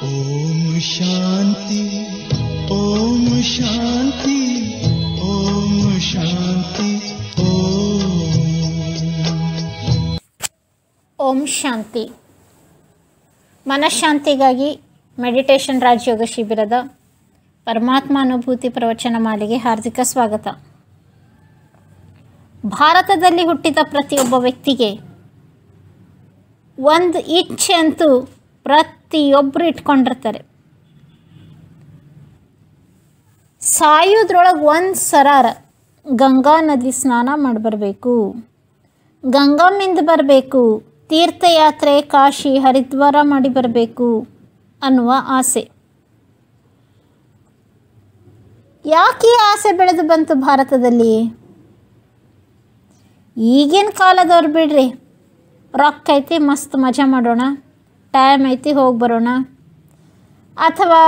ಓಂ ಶಾಂತಿ ಓಂ ಶಾಂತಿ ಓಂ ಶಾಂತಿ ಓಂ ಓಂ ಶಾಂತಿ ಮನಃಶಾಂತಿಗಾಗಿ meditation ರಾಜಯೋಗ ಶಿಬಿರದ ಪರಮಾತ್ಮ ಅನುಭೂತಿ ಪ್ರವಚನ ಮಾಲೆಗೆ ಹಾರ್ದಿಕ ಸ್ವಾಗತ ಭಾರತದಲ್ಲಿ ಹುಟ್ಟಿದ ಪ್ರತಿಯೊಬ್ಬ ವ್ಯಕ್ತಿಗೆ ಒಂದು ಇಚ್ಛೆ ಅಂತೂ ಪ್ರತಿಯೊಬ್ಬರು ಇಟ್ಕೊಂಡಿರ್ತಾರೆ ಸಾಯೋದ್ರೊಳಗೆ ಒಂದು ಸರಾರ ಗಂಗಾ ನದಿ ಸ್ನಾನ ಮಾಡಿ ಬರಬೇಕು ಗಂಗಾಮಿಂದ ಬರಬೇಕು ತೀರ್ಥಯಾತ್ರೆ ಕಾಶಿ ಹರಿದ್ವಾರ ಮಾಡಿ ಬರಬೇಕು ಅನ್ನುವ ಆಸೆ ಯಾಕೆ ಈ ಆಸೆ ಬೆಳೆದು ಬಂತು ಭಾರತದಲ್ಲಿ ಈಗಿನ ಕಾಲದವ್ರು ಬಿಡ್ರಿ ರೊಕ್ಕ ಐತಿ ಮಸ್ತ್ ಮಜಾ ಮಾಡೋಣ ಟೈಮ್ ಐತಿ ಹೋಗಿ ಬರೋಣ ಅಥವಾ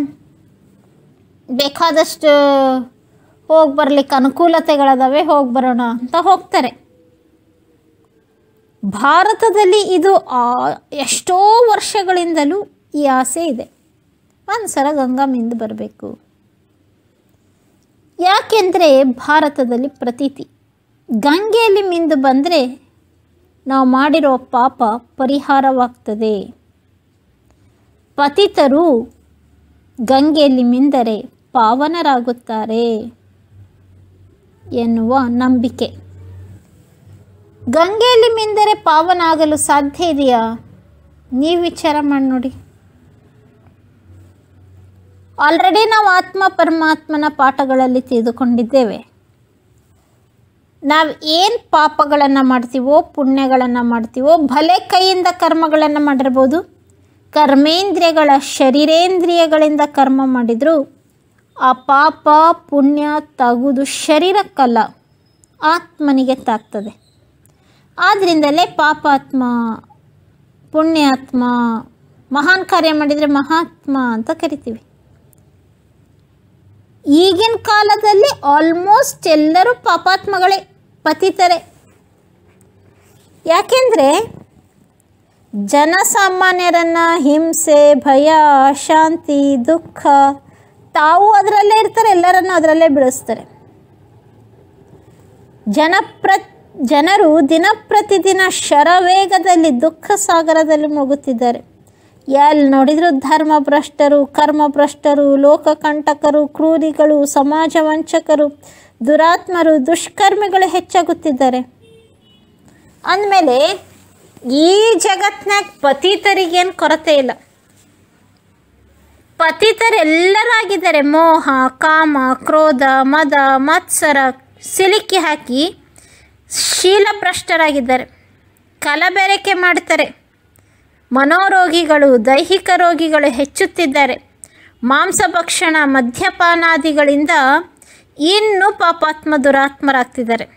ಬೇಕಾದಷ್ಟು ಹೋಗಿ ಬರ್ಲಿಕ್ಕೆ ಅನುಕೂಲತೆಗಳದಾವೆ ಹೋಗಿ ಬರೋಣ ಅಂತ ಹೋಗ್ತಾರೆ ಭಾರತದಲ್ಲಿ ಇದು ಆ- ಎಷ್ಟೋ ವರ್ಷಗಳಿಂದಲೂ ಈ ಆಸೆ ಇದೆ ಒಂದು ಸಲ ಗಂಗಾ ಮಿಂದು ಬರಬೇಕು ಯಾಕೆಂದರೆ ಭಾರತದಲ್ಲಿ ಪ್ರತೀತಿ ಗಂಗೆಯಲ್ಲಿ ಮಿಂದು ಬಂದರೆ ನಾವು ಮಾಡಿರೋ ಪಾಪ ಪರಿಹಾರವಾಗ್ತದೆ ಪತಿತರು ಗಂಗೆಯಲ್ಲಿ ಮಿಂದರೆ ಪಾವನರಾಗುತ್ತಾರೆ ಎನ್ನುವ ನಂಬಿಕೆ ಗಂಗೆಯಲ್ಲಿ ಮಿಂದರೆ ಪಾವನ ಆಗಲು ಸಾಧ್ಯ ಇದೆಯಾ ನೀವು ವಿಚಾರ ಮಾಡಿ ನೋಡಿ ಆಲ್ರೆಡಿ ನಾವು ಆತ್ಮ ಪರಮಾತ್ಮನ ಪಾಠಗಳಲ್ಲಿ ತಿಳಿದುಕೊಂಡಿದ್ದೇವೆ ನಾವು ಏನು ಪಾಪಗಳನ್ನು ಮಾಡ್ತೀವೋ ಪುಣ್ಯಗಳನ್ನು ಮಾಡ್ತೀವೋ ಭಲೆ ಕೈಯಿಂದ ಕರ್ಮಗಳನ್ನು ಮಾಡಿರ್ಬೋದು ಕರ್ಮೇಂದ್ರಿಯಗಳ ಶರೀರೇಂದ್ರಿಯಗಳಿಂದ ಕರ್ಮ ಮಾಡಿದರೂ ಆ ಪಾಪ ಪುಣ್ಯ ತಗುದು ಶರೀರಕ್ಕಲ್ಲ ಆತ್ಮನಿಗೆ ತಾಗ್ತದೆ ಆದ್ದರಿಂದಲೇ ಪಾಪಾತ್ಮ ಪುಣ್ಯಾತ್ಮ ಮಹಾನ್ ಕಾರ್ಯ ಮಾಡಿದರೆ ಮಹಾತ್ಮ ಅಂತ ಕರಿತೀವಿ ಈಗಿನ ಕಾಲದಲ್ಲಿ ಆಲ್ಮೋಸ್ಟ್ ಎಲ್ಲರೂ ಪಾಪಾತ್ಮಗಳೇ ಪತಿತರೆ ಯಾಕೆಂದರೆ ಜನಸಾಮಾನ್ಯರನ್ನು ಹಿಂಸೆ ಭಯ ಅಶಾಂತಿ ದುಃಖ ತಾವು ಅದರಲ್ಲೇ ಇರ್ತಾರೆ ಎಲ್ಲರನ್ನು ಅದರಲ್ಲೇ ಬೆಳೆಸ್ತಾರೆ ಜನಪ್ರ ಜನರು ದಿನಪ್ರತಿದಿನ ಶರವೇಗದಲ್ಲಿ ದುಃಖ ಸಾಗರದಲ್ಲಿ ಮುಳುಗುತ್ತಿದ್ದಾರೆ ಎಲ್ಲಿ ನೋಡಿದರೂ ಧರ್ಮಭ್ರಷ್ಟರು ಕರ್ಮಭ್ರಷ್ಟರು ಲೋಕಕಂಟಕರು ಕ್ರೂರಿಗಳು ಸಮಾಜ ವಂಚಕರು ದುರಾತ್ಮರು ದುಷ್ಕರ್ಮಿಗಳು ಹೆಚ್ಚಾಗುತ್ತಿದ್ದಾರೆ ಅಂದಮೇಲೆ ಈ ಜಗತ್ನಾಗ ಪತಿತರಿಗೇನು ಕೊರತೆ ಇಲ್ಲ ಪತಿತರೆಲ್ಲರಾಗಿದ್ದಾರೆ ಮೋಹ ಕಾಮ ಕ್ರೋಧ ಮದ ಮತ್ಸರ ಸಿಲುಕಿ ಹಾಕಿ ಶೀಲಭ್ರಷ್ಟರಾಗಿದ್ದಾರೆ ಕಲಬೆರಕೆ ಮಾಡ್ತಾರೆ ಮನೋರೋಗಿಗಳು ದೈಹಿಕ ರೋಗಿಗಳು ಹೆಚ್ಚುತ್ತಿದ್ದಾರೆ ಮಾಂಸಭಕ್ಷಣ ಮದ್ಯಪಾನಾದಿಗಳಿಂದ ಇನ್ನೂ ಪಾಪಾತ್ಮ ದುರಾತ್ಮರಾಗ್ತಿದ್ದಾರೆ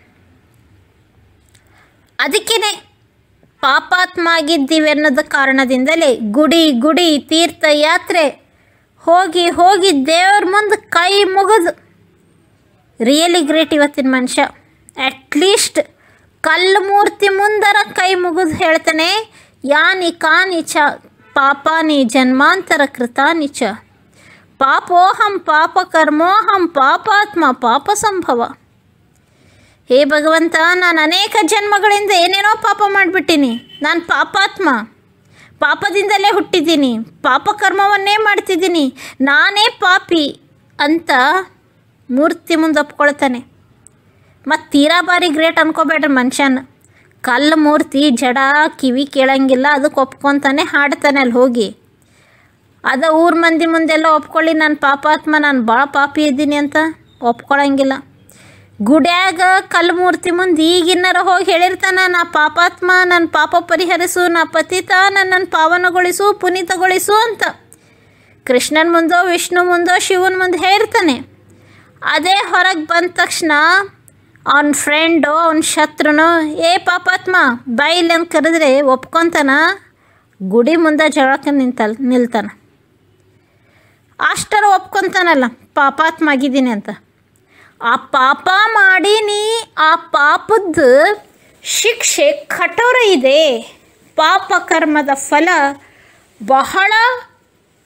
ಅದಕ್ಕೇ ಪಾಪಾತ್ಮ ಆಗಿದ್ದೀವಿ ಅನ್ನೋದ ಕಾರಣದಿಂದಲೇ ಗುಡಿ ಗುಡಿ ತೀರ್ಥಯಾತ್ರೆ ಹೋಗಿ ಹೋಗಿ ದೇವ್ರ ಮುಂದೆ ಕೈ ಮುಗಿದು ರಿಯಲಿ ಗ್ರೇಟ್ ಇವತ್ತಿನ ಮನುಷ್ಯ ಅಟ್ಲೀಸ್ಟ್ ಕಲ್ಲು ಮೂರ್ತಿ ಮುಂದರ ಕೈ ಮುಗಿದು ಹೇಳ್ತಾನೆ ಯಾನಿ ಕಾನಿ ಚ ಪಾಪಾನಿ ಜನ್ಮಾಂತರ ಕೃತಾನಿ ಚ ಪಾಪೋಹಂ ಪಾಪ ಕರ್ಮೋಹಂ ಪಾಪಾತ್ಮ ಪಾಪ ಸಂಭವ ಹೇ ಭಗವಂತ ನಾನು ಅನೇಕ ಜನ್ಮಗಳಿಂದ ಏನೇನೋ ಪಾಪ ಮಾಡಿಬಿಟ್ಟಿನಿ ನಾನು ಪಾಪಾತ್ಮ ಪಾಪದಿಂದಲೇ ಹುಟ್ಟಿದ್ದೀನಿ ಪಾಪ ಕರ್ಮವನ್ನೇ ಮಾಡ್ತಿದ್ದೀನಿ ನಾನೇ ಪಾಪಿ ಅಂತ ಮೂರ್ತಿ ಮುಂದೆ ಒಪ್ಕೊಳ್ತಾನೆ ಮತ್ತು ತೀರಾ ಬಾರಿ ಗ್ರೇಟ್ ಅನ್ಕೋಬೇಡ್ರಿ ಮನುಷ್ಯನ ಕಲ್ಲು ಮೂರ್ತಿ ಜಡ ಕಿವಿ ಕೇಳಂಗಿಲ್ಲ ಅದಕ್ಕೆ ಒಪ್ಕೊತಾನೆ ಹಾಡ್ತಾನೆ ಅಲ್ಲಿ ಹೋಗಿ ಅದ ಊರ ಮಂದಿ ಮುಂದೆಲ್ಲ ಒಪ್ಕೊಳ್ಳಿ ನಾನು ಪಾಪಾತ್ಮ ನಾನು ಭಾಳ ಪಾಪಿ ಇದ್ದೀನಿ ಅಂತ ಒಪ್ಕೊಳಂಗಿಲ್ಲ ಗುಡ್ಯಾಗ ಕಲ್ಲು ಮೂರ್ತಿ ಮುಂದೆ ಈಗಿನ್ನರ ಹೋಗಿ ಹೇಳಿರ್ತಾನ ನಾ ಪಾಪಾತ್ಮ ನನ್ನ ಪಾಪ ಪರಿಹರಿಸು ನಾ ಪತಿತ ನನ್ನನ್ನು ಪಾವನಗೊಳಿಸು ಪುನೀತಗೊಳಿಸು ಅಂತ ಕೃಷ್ಣನ ಮುಂದೋ ವಿಷ್ಣು ಮುಂದೋ ಶಿವನ ಮುಂದೆ ಹೇಳಿರ್ತಾನೆ ಅದೇ ಹೊರಗೆ ಬಂದ ತಕ್ಷಣ ಅವನ ಫ್ರೆಂಡು ಅವನ ಶತ್ರುನು ಏ ಪಾಪಾತ್ಮ ಬಾಯಿಲ್ ಅಂತ ಕರೆದ್ರೆ ಒಪ್ಕೊತಾನ ಗುಡಿ ಮುಂದೆ ಜಗಳಕ್ಕೆ ನಿಂತಲ್ ನಿಲ್ತಾನ ಅಷ್ಟರ ಒಪ್ಕೊತಾನಲ್ಲ ಪಾಪಾತ್ಮ ಆಗಿದ್ದೀನಿ ಅಂತ ಆ ಪಾಪ ಮಾಡೀನಿ ಆ ಪಾಪದ ಶಿಕ್ಷೆ ಕಠೋರ ಇದೆ ಪಾಪ ಕರ್ಮದ ಫಲ ಬಹಳ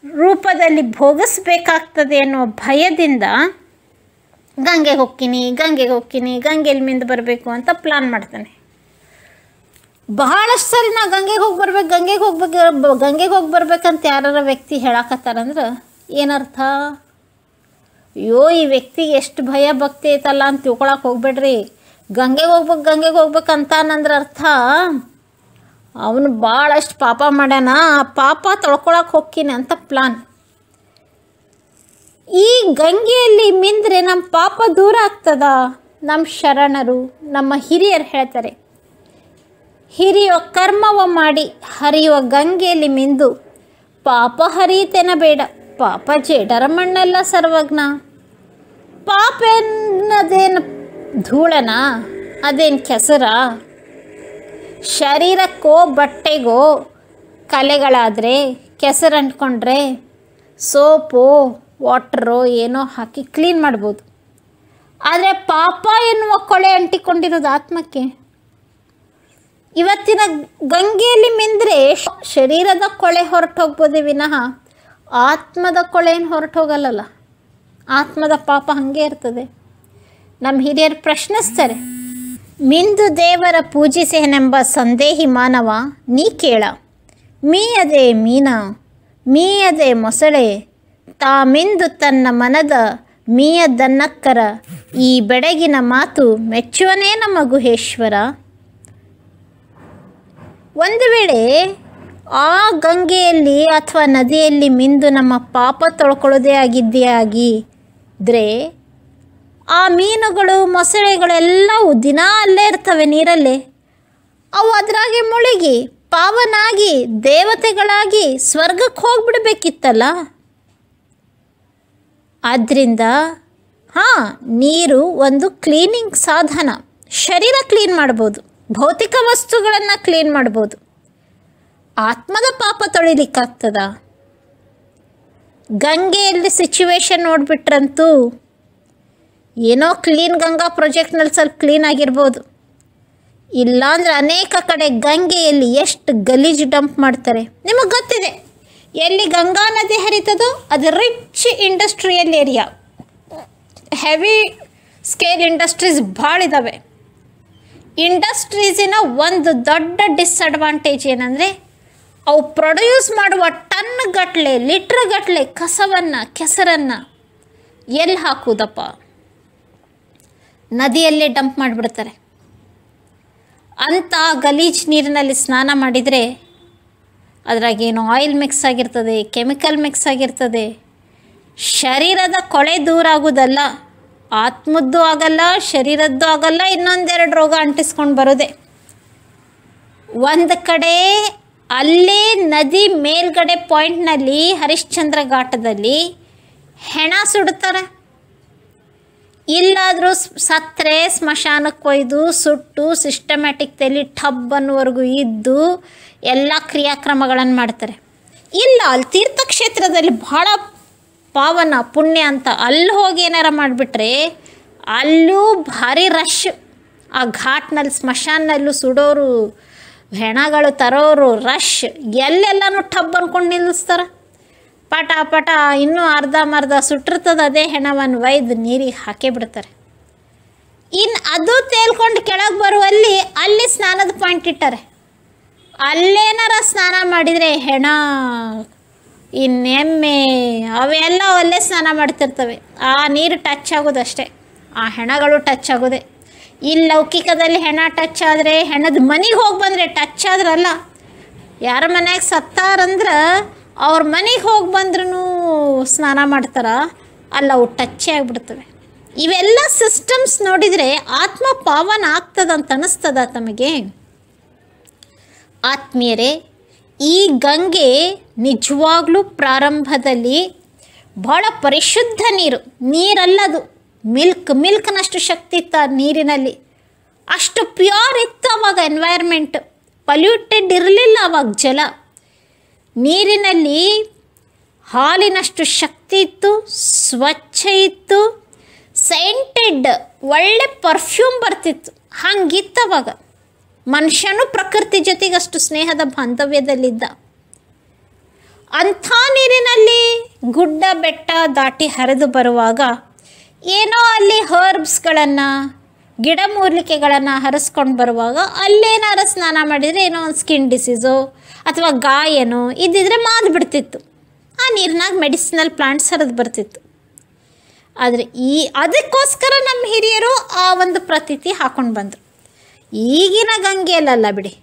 ರೂಪದಲ್ಲಿ ಭೋಗಿಸ್ಬೇಕಾಗ್ತದೆ ಅನ್ನೋ ಭಯದಿಂದ ಗಂಗೆಗೆ ಹೋಗ್ತೀನಿ ಗಂಗೆಗೆ ಹೋಗ್ತೀನಿ ಗಂಗೆಯಲ್ಲಿ ಮಿಂದು ಬರಬೇಕು ಅಂತ ಪ್ಲಾನ್ ಮಾಡ್ತಾನೆ ಬಹಳಷ್ಟು ಸರಿ ನಾ ಗಂಗೆಗೆ ಹೋಗಿ ಬರ್ಬೇಕು ಗಂಗೆಗೆ ಹೋಗ್ಬೇಕು ಗಂಗೆಗೆ ಹೋಗಿ ಬರ್ಬೇಕಂತ ಯಾರ ವ್ಯಕ್ತಿ ಹೇಳಕತ್ತಾರಂದ್ರೆ ಏನರ್ಥ ಅಯ್ಯೋ ಈ ವ್ಯಕ್ತಿಗೆ ಎಷ್ಟು ಭಯ ಭಕ್ತಿ ಐತಲ್ಲ ಅಂತ ತಿಳ್ಕೊಳಕ್ಕೆ ಹೋಗ್ಬೇಡ್ರಿ ಗಂಗೆಗೆ ಹೋಗ್ಬೇಕು ಗಂಗೆಗೆ ಹೋಗ್ಬೇಕು ಅಂತಾನಂದ್ರೆ ಅರ್ಥ ಅವನು ಭಾಳಷ್ಟು ಪಾಪ ಮಾಡ್ಯಾನ ಆ ಪಾಪ ತೊಳ್ಕೊಳಕ್ಕೆ ಹೋಗ್ತೀನಿ ಅಂತ ಪ್ಲಾನ್ ಈ ಗಂಗೆಯಲ್ಲಿ ಮಿಂದ್ರೆ ನಮ್ಮ ಪಾಪ ದೂರ ಆಗ್ತದ ನಮ್ಮ ಶರಣರು ನಮ್ಮ ಹಿರಿಯರು ಹೇಳ್ತಾರೆ ಹಿರಿಯುವ ಕರ್ಮವ ಮಾಡಿ ಹರಿಯುವ ಗಂಗೆಯಲ್ಲಿ ಮಿಂದು ಪಾಪ ಹರಿಯುತ್ತೇನ ಬೇಡ ಪಾಪ ಜೇಡರ ಮಣ್ಣೆಲ್ಲ ಸರ್ವಜ್ಞ ಪಾಪ ಅನ್ನೋದೇನು ಧೂಳನ ಅದೇನು ಕೆಸರ ಶರೀರಕ್ಕೋ ಬಟ್ಟೆಗೋ ಕಲೆಗಳಾದರೆ ಕೆಸರು ಅಂಟ್ಕೊಂಡ್ರೆ ಸೋಪು ವಾಟ್ರೋ ಏನೋ ಹಾಕಿ ಕ್ಲೀನ್ ಮಾಡ್ಬೋದು ಆದರೆ ಪಾಪ ಎನ್ನುವ ಕೊಳೆ ಅಂಟಿಕೊಂಡಿರೋದು ಆತ್ಮಕ್ಕೆ ಇವತ್ತಿನ ಗಂಗೆಯಲ್ಲಿ ಮಿಂದ್ರೆ ಶರೀರದ ಕೊಳೆ ಹೊರಟು ಹೋಗ್ಬೋದೇ ವಿನಃ ಆತ್ಮದ ಕೊಳೆ ಏನು ಹೊರಟು ಹೋಗಲ್ಲಲ್ಲ ಆತ್ಮದ ಪಾಪ ಹಾಗೆ ಇರ್ತದೆ ನಮ್ಮ ಹಿರಿಯರು ಪ್ರಶ್ನಿಸ್ತಾರೆ ಮಿಂದು ದೇವರ ಪೂಜಿಸೇನೆಂಬ ಸಂದೇಹಿ ಮಾನವ ನೀ ಕೇಳ ಮೀಯದೆ ಮೀನ ಮೀಯದೆ ಮೊಸಳೆ ತಾ ಮಿಂದು ತನ್ನ ಮನದ ಮೀಯದನ್ನಕ್ಕರ ಈ ಬೆಡಗಿನ ಮಾತು ಮೆಚ್ಚುವನೇ ನಮ್ಮ ಗುಹೇಶ್ವರ ಒಂದು ವೇಳೆ ಆ ಗಂಗೆಯಲ್ಲಿ ಅಥವಾ ನದಿಯಲ್ಲಿ ಮಿಂದು ನಮ್ಮ ಪಾಪ ತೊಳ್ಕೊಳ್ಳೋದೇ ಆಗಿದ್ದೇ ಆಗಿದ್ರೆ ಆ ಮೀನುಗಳು ಮೊಸಳೆಗಳೆಲ್ಲವೂ ದಿನ ಅಲ್ಲೇ ಇರ್ತವೆ ನೀರಲ್ಲೇ ಅವು ಅದರಾಗೆ ಮುಳುಗಿ ಪಾವನಾಗಿ ದೇವತೆಗಳಾಗಿ ಸ್ವರ್ಗಕ್ಕೆ ಹೋಗ್ಬಿಡ್ಬೇಕಿತ್ತಲ್ಲ ಆದ್ದರಿಂದ ಹಾಂ ನೀರು ಒಂದು ಕ್ಲೀನಿಂಗ್ ಸಾಧನ ಶರೀರ ಕ್ಲೀನ್ ಮಾಡ್ಬೋದು ಭೌತಿಕ ವಸ್ತುಗಳನ್ನು ಕ್ಲೀನ್ ಮಾಡ್ಬೋದು ಆತ್ಮದ ಪಾಪ ತೊಳಿಲಿಕ್ಕಾಗ್ತದ ಗಂಗೆಯಲ್ಲಿ ಸಿಚುವೇಶನ್ ನೋಡಿಬಿಟ್ರಂತೂ ಏನೋ ಕ್ಲೀನ್ ಗಂಗಾ ಪ್ರಾಜೆಕ್ಟ್ನಲ್ಲಿ ಸ್ವಲ್ಪ ಕ್ಲೀನ್ ಆಗಿರ್ಬೋದು ಇಲ್ಲಾಂದ್ರೆ ಅನೇಕ ಕಡೆ ಗಂಗೆಯಲ್ಲಿ ಎಷ್ಟು ಗಲೀಜು ಡಂಪ್ ಮಾಡ್ತಾರೆ ನಿಮಗೆ ಗೊತ್ತಿದೆ ಎಲ್ಲಿ ಗಂಗಾ ನದಿ ಹರಿತದೋ ಅದು rich industrial area heavy scale industries ಭಾಳ ಇದ್ದಾವೆ ಇಂಡಸ್ಟ್ರೀಸಿನ ಒಂದು ದೊಡ್ಡ ಡಿಸ್ಅಡ್ವಾಂಟೇಜ್ ಏನಂದರೆ ಅವು ಪ್ರೊಡ್ಯೂಸ್ ಮಾಡುವ ಟನ್ ಗಟ್ಟಲೆ ಲೀಟ್ರ್ ಗಟ್ಟಲೆ ಕಸವನ್ನು ಕೆಸರನ್ನು ಎಲ್ಲಿ ಹಾಕುವುದಪ್ಪ ನದಿಯಲ್ಲೇ ಡಂಪ್ ಮಾಡಿಬಿಡ್ತಾರೆ ಅಂಥ ಗಲೀಜ್ ನೀರಿನಲ್ಲಿ ಸ್ನಾನ ಮಾಡಿದರೆ ಅದ್ರಾಗೇನು ಆಯಿಲ್ ಮಿಕ್ಸ್ ಆಗಿರ್ತದೆ ಕೆಮಿಕಲ್ ಮಿಕ್ಸ್ ಆಗಿರ್ತದೆ ಶರೀರದ ಕೊಳೆ ದೂರ ಆಗೋದಲ್ಲ ಆತ್ಮದ್ದು ಆಗಲ್ಲ ಶರೀರದ್ದು ಆಗಲ್ಲ ಇನ್ನೊಂದೆರಡು ರೋಗ ಅಂಟಿಸ್ಕೊಂಡು ಬರೋದೆ ಒಂದು ಕಡೆ ಅಲ್ಲೇ ನದಿ ಮೇಲ್ಗಡೆ ಪಾಯಿಂಟ್ನಲ್ಲಿ ಹರಿಶ್ಚಂದ್ರ ಘಾಟದಲ್ಲಿ ಹೆಣ ಸುಡ್ತಾರೆ ಇಲ್ಲಾದರೂ ಸತ್ತರೆ ಸ್ಮಶಾನಕ್ಕೆ ಒಯ್ದು ಸುಟ್ಟು ಸಿಸ್ಟಮ್ಯಾಟಿಕ್ ತಲೆ ಟಬ್ ಅನ್ನುವರೆಗೂ ಇದ್ದು ಎಲ್ಲ ಕ್ರಿಯಾಕ್ರಮಗಳನ್ನು ಮಾಡ್ತಾರೆ ಇಲ್ಲ ಅಲ್ಲಿ ತೀರ್ಥಕ್ಷೇತ್ರದಲ್ಲಿ ಭಾಳ ಪಾವನ ಪುಣ್ಯ ಅಂತ ಅಲ್ಲಿ ಹೋಗಿ ಏನಾರ ಮಾಡಿಬಿಟ್ರೆ ಅಲ್ಲೂ ಭಾರಿ ರಶ್ ಆ ಘಾಟ್ನಲ್ಲಿ ಸ್ಮಶಾನಲ್ಲೂ ಸುಡೋರು ಹೆಣಗಳು ತರೋರು ರಶ್ ಎಲ್ಲೆಲ್ಲನೂ ಟಬ್ ಅನ್ಕೊಂಡು ನಿಲ್ಲಿಸ್ತಾರೆ ಪಟ ಪಟ ಇನ್ನೂ ಅರ್ಧ ಮರ್ಧ ಸುಟ್ಟಿರ್ತದ ಅದೇ ಹೆಣವನ್ನು ಒಯ್ದು ನೀರಿಗೆ ಹಾಕೇ ಬಿಡ್ತಾರೆ ಇನ್ನು ಅದು ತೇಲ್ಕೊಂಡು ಕೆಳಗೆ ಬರುವಲ್ಲಿ ಅಲ್ಲಿ ಸ್ನಾನದ ಪಾಯಿಂಟ್ ಇಟ್ಟಾರೆ ಅಲ್ಲೇನಾರ ಸ್ನಾನ ಮಾಡಿದರೆ ಹೆಣ ಇನ್ನೆಮ್ಮೆ ಅವೆಲ್ಲ ಅಲ್ಲೇ ಸ್ನಾನ ಮಾಡ್ತಿರ್ತವೆ ಆ ನೀರು ಟಚ್ ಆಗೋದಷ್ಟೇ ಆ ಹೆಣಗಳು ಟಚ್ ಆಗೋದೆ ಇಲ್ಲಿ ಲೌಕಿಕದಲ್ಲಿ ಹೆಣ ಟಚ್ ಆದರೆ ಹೆಣದ ಮನೆಗೆ ಹೋಗಿ ಬಂದರೆ ಟಚ್ ಆದ್ರಲ್ಲ ಯಾರ ಮನ್ಯಾಗ ಸತ್ತಾರಂದ್ರೆ ಅವ್ರ ಮನೆಗೆ ಹೋಗಿ ಬಂದ್ರೂ ಸ್ನಾನ ಮಾಡ್ತಾರ ಅಲ್ಲ ಅವು ಟಚ್ಚೇ ಆಗಿಬಿಡ್ತವೆ ಇವೆಲ್ಲ ಸಿಸ್ಟಮ್ಸ್ ನೋಡಿದರೆ ಆತ್ಮ ಪಾವನ ಆಗ್ತದಂತ ಅನ್ನಿಸ್ತದ ತಮಗೆ ಆತ್ಮೀಯರೇ ಈ ಗಂಗೆ ನಿಜವಾಗ್ಲೂ ಪ್ರಾರಂಭದಲ್ಲಿ ಬಹಳ ಪರಿಶುದ್ಧ ನೀರು ನೀರಲ್ಲದು ಮಿಲ್ಕ್ ಮಿಲ್ಕ್ನಷ್ಟು ಶಕ್ತಿ ಇತ್ತು ಆ ನೀರಿನಲ್ಲಿ ಅಷ್ಟು ಪ್ಯೂರ್ ಇತ್ತು ಅವಾಗ ಎನ್ವೈರ್ಮೆಂಟ್ ಪಲ್ಯೂಟೆಡ್ ಇರಲಿಲ್ಲ ಅವಾಗ ಜಲ ನೀರಿನಲ್ಲಿ ಹಾಲಿನಷ್ಟು ಶಕ್ತಿ ಇತ್ತು ಸ್ವಚ್ಛ ಇತ್ತು ಸೈಂಟೆಡ್ ಒಳ್ಳೆ ಪರ್ಫ್ಯೂಮ್ ಬರ್ತಿತ್ತು ಹಂಗಿತ್ತು ಅವಾಗ ಮನುಷ್ಯನು ಪ್ರಕೃತಿ ಜೊತೆಗೆ ಅಷ್ಟು ಸ್ನೇಹದ ಬಾಂಧವ್ಯದಲ್ಲಿದ್ದ ಅಂಥ ನೀರಿನಲ್ಲಿ ಗುಡ್ಡ ಬೆಟ್ಟ ದಾಟಿ ಹರಿದು ಬರುವಾಗ ಏನೋ ಅಲ್ಲಿ ಹರ್ಬ್ಸ್ಗಳನ್ನು ಗಿಡಮೂಲಿಕೆಗಳನ್ನು ಹರಿಸ್ಕೊಂಡು ಬರುವಾಗ ಅಲ್ಲೇನಾರ ಸ್ನಾನ ಮಾಡಿದರೆ ಏನೋ ಒಂದು ಸ್ಕಿನ್ ಡಿಸೀಸು ಅಥವಾ ಗಾಯನೋ ಇದ್ದಿದ್ರೆ ಮಾದು ಬಿಡ್ತಿತ್ತು ಆ ನೀರಿನಾಗ ಮೆಡಿಸಿನಲ್ ಪ್ಲಾಂಟ್ಸ್ ಹರಿದು ಬರ್ತಿತ್ತು ಆದರೆ ಈ ಅದಕ್ಕೋಸ್ಕರ ನಮ್ಮ ಹಿರಿಯರು ಆ ಒಂದು ಪ್ರತೀತಿ ಹಾಕೊಂಡು ಬಂದರು ಈಗಿನ ಗಂಗೆಯಲ್ಲ ಬಿಡಿ